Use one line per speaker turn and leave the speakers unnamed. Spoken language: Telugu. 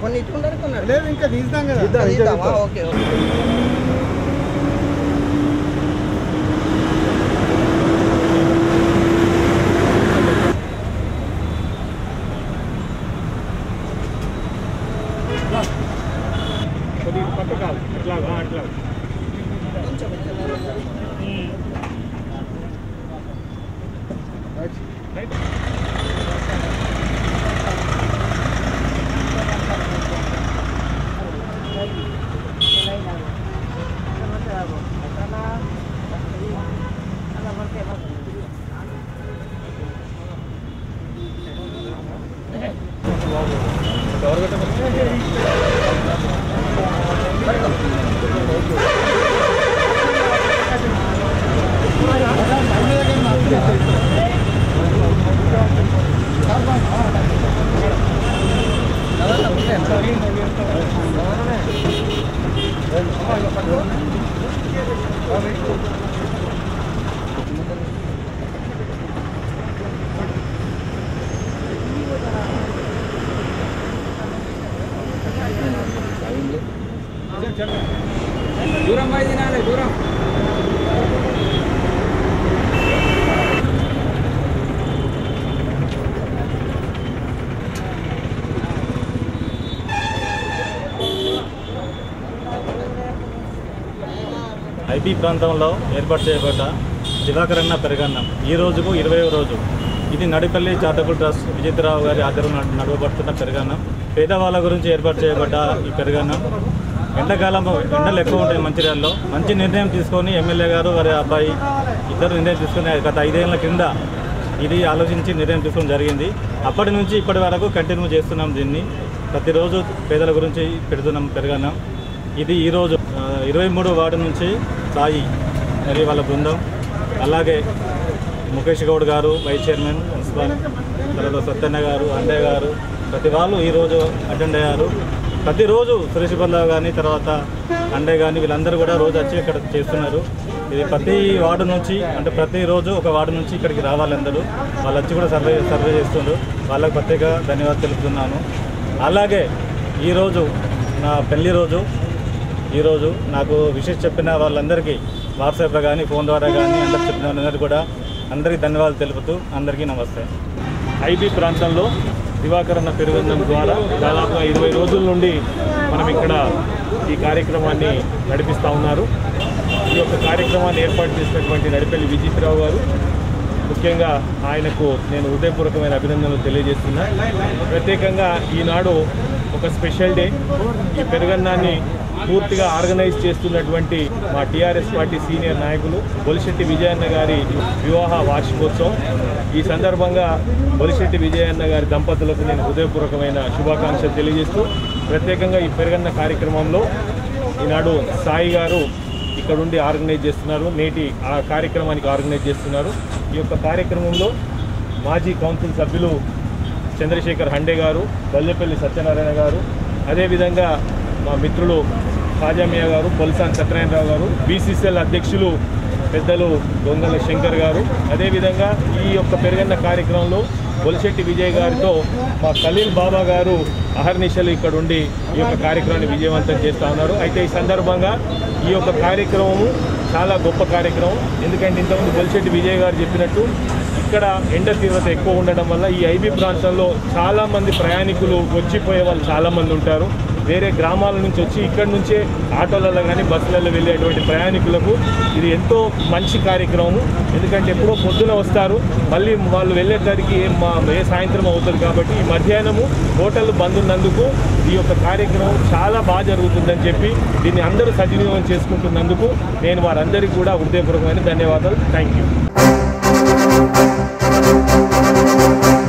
కొన్ని ఇచ్చుకుంటారు కొన్ని అడుగుతారు.
లేదు ఇంకా తీస్తాం కదా
తీద్దాం, ఇంకా
తీద్దామా?
తీద్దాం.
ఓకే ఓకే
కొద్దిగా పక్క కాదు అట్లా అట్లా
కొంచెం
దూరం పోయి తినాలి దూరం
ఐబీ ప్రాంతంలో ఏర్పాటు చేయబడ్డ దివాకరన్న పెరగన్నం ఈ రోజుకు ఇరవయో రోజు ఇది నడిపల్లి చారిటబుల్ ట్రస్ట్ విజయరావు గారి ఆధ్వర్యంలో నడ- నడవబడుతున్న పెరగన్నం పేదవాళ్ళ గురించి ఏర్పాటు చేయబడ్డ ఈ పెరగన్నం ఎండాకాలం ఎండలు ఎక్కువ ఉంటాయి మంచిర్యాలలో మంచి నిర్ణయం తీసుకొని ఎమ్మెల్యే గారు వారి అబ్బాయి ఇద్దరు నిర్ణయం తీసుకుని గత ఐదేళ్ల కింద ఇది ఆలోచించి నిర్ణయం తీసుకోవడం జరిగింది అప్పటి నుంచి ఇప్పటి వరకు కంటిన్యూ చేస్తున్నాం దీన్ని ప్రతిరోజు పేదల గురించి పెడుతున్నాం పెరగన్నం ఇది ఈరోజు ఇరవై మూడు వార్డు నుంచి సాయి మరియు వాళ్ళ బృందం అలాగే ముఖేష్ గౌడ్ గారు వైస్ చైర్మన్ మున్సిపల్ తర్వాత సత్యన్న గారు అండే గారు ప్రతి వాళ్ళు ఈరోజు అటెండ్ అయ్యారు ప్రతిరోజు సురేష్ బల్లావ్ కానీ తర్వాత అండే కానీ వీళ్ళందరూ కూడా రోజు వచ్చి ఇక్కడ చేస్తున్నారు ఇది ప్రతి వార్డు నుంచి అంటే ప్రతిరోజు ఒక వార్డు నుంచి ఇక్కడికి రావాలి అందరూ వాళ్ళు వచ్చి కూడా సర్వే సర్వే చేస్తున్నారు వాళ్ళకి ప్రత్యేక ధన్యవాదాలు తెలుపుతున్నాను అలాగే ఈరోజు నా పెళ్లి రోజు ఈరోజు నాకు విషయం చెప్పిన వాళ్ళందరికీ వాట్సాప్లో కానీ ఫోన్ ద్వారా కానీ అందరికి చెప్పిన వాళ్ళందరికీ కూడా అందరికీ ధన్యవాదాలు తెలుపుతూ అందరికీ నమస్తే
ఐబీ ప్రాంతంలో దివాకరణ పెరుగన్నం ద్వారా దాదాపుగా ఇరవై రోజుల నుండి మనం ఇక్కడ ఈ కార్యక్రమాన్ని నడిపిస్తూ ఉన్నారు ఈ యొక్క కార్యక్రమాన్ని ఏర్పాటు చేసినటువంటి నడిపల్లి విజిత్రావు గారు ముఖ్యంగా ఆయనకు నేను హృదయపూర్వకమైన అభినందనలు తెలియజేస్తున్నా ప్రత్యేకంగా ఈనాడు ఒక స్పెషల్ డే ఈ పెరుగన్నాన్ని పూర్తిగా ఆర్గనైజ్ చేస్తున్నటువంటి మా టీఆర్ఎస్ పార్టీ సీనియర్ నాయకులు బొలిశెట్టి విజయన్న గారి వివాహ వార్షికోత్సవం ఈ సందర్భంగా బొలిశెట్టి విజయన్న గారి దంపతులకు నేను హృదయపూర్వకమైన శుభాకాంక్షలు తెలియజేస్తూ ప్రత్యేకంగా ఈ పెరుగన్న కార్యక్రమంలో ఈనాడు సాయి గారు ఇక్కడ ఉండి ఆర్గనైజ్ చేస్తున్నారు నేటి ఆ కార్యక్రమానికి ఆర్గనైజ్ చేస్తున్నారు ఈ యొక్క కార్యక్రమంలో మాజీ కౌన్సిల్ సభ్యులు చంద్రశేఖర్ హండే గారు బల్లెపల్లి సత్యనారాయణ గారు అదేవిధంగా మా మిత్రులు ఖాజామియా గారు పొలసాన్ సత్యనారాయణరావు గారు బీసీసీఎల్ అధ్యక్షులు పెద్దలు దొంగల శంకర్ గారు అదేవిధంగా ఈ యొక్క పెరుగన్న కార్యక్రమంలో బొలిశెట్టి విజయ్ గారితో మా ఖలీల్ బాబా గారు అహర్నిశలు ఇక్కడ ఉండి ఈ యొక్క కార్యక్రమాన్ని విజయవంతం చేస్తూ ఉన్నారు అయితే ఈ సందర్భంగా ఈ యొక్క కార్యక్రమము చాలా గొప్ప కార్యక్రమం ఎందుకంటే ఇంతకుముందు బొలిశెట్టి విజయ్ గారు చెప్పినట్టు ఇక్కడ ఎండ తీవ్రత ఎక్కువ ఉండడం వల్ల ఈ ఐబీ ప్రాంతంలో చాలామంది ప్రయాణికులు వచ్చిపోయే వాళ్ళు చాలామంది ఉంటారు వేరే గ్రామాల నుంచి వచ్చి ఇక్కడ నుంచే ఆటోలలో కానీ బస్సులలో వెళ్ళేటువంటి ప్రయాణికులకు ఇది ఎంతో మంచి కార్యక్రమం ఎందుకంటే ఎప్పుడో పొద్దున వస్తారు మళ్ళీ వాళ్ళు వెళ్ళేసరికి ఏ మా ఏ సాయంత్రం అవుతుంది కాబట్టి ఈ మధ్యాహ్నము హోటల్ బంద్ ఉన్నందుకు ఈ యొక్క కార్యక్రమం చాలా బాగా జరుగుతుందని చెప్పి దీన్ని అందరూ సద్వినియోగం చేసుకుంటున్నందుకు నేను వారందరికీ కూడా హృదయపూర్వకమైన ధన్యవాదాలు థ్యాంక్ యూ